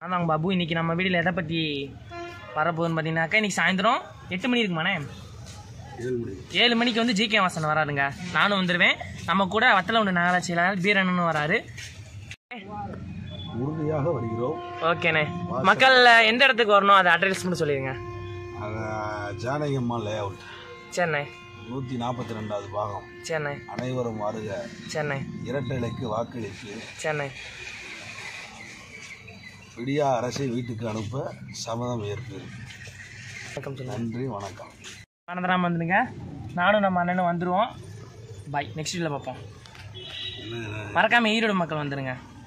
ஆமாங்க பாபு இன்னைக்கு நம்ம வீடியோவில் எதை பற்றி வரப்போகுதுன்னு பார்த்தீங்கன்னாக்கா இன்னைக்கு சாயந்தரம் எட்டு மணி இருக்குமாண்ணே ஏழு மணி ஏழு மணிக்கு வந்து ஜிகே வாசன் வராருங்க நானும் வந்துடுவேன் நம்ம கூட வத்தல ஒன்று நகராட்சியில் பீரண்ணனும் வராரு உறுதியாக வருகிறோம் ஓகேண்ணே மக்கள் எந்த இடத்துக்கு வரணும் அதை அட்ரஸ் மட்டும் சொல்லிடுங்க அஹ், ஜானகி அம்மா லே அவுட் சென்னை நூற்றி நாற்பத்தி ரெண்டாவது பாகம் சென்னை அனைவரும் வருக சென்னை இரட்டலைக்கு வாக்களித்து சென்னை விடியா அரசை வீட்டுக்கு அனுப்ப சம்மதம் ஏற்பு வணக்கம் சொல்லுங்கள் நன்றி வணக்கம் மறந்துடாமல் வந்துடுங்க நானும் நம்ம அண்ணனும் வந்துடுவோம் பாய் நெக்ஸ்ட் வீடியோவில் பார்ப்போம் என்ன மறக்காமல் ஈரோடு மக்கள் வந்துடுங்க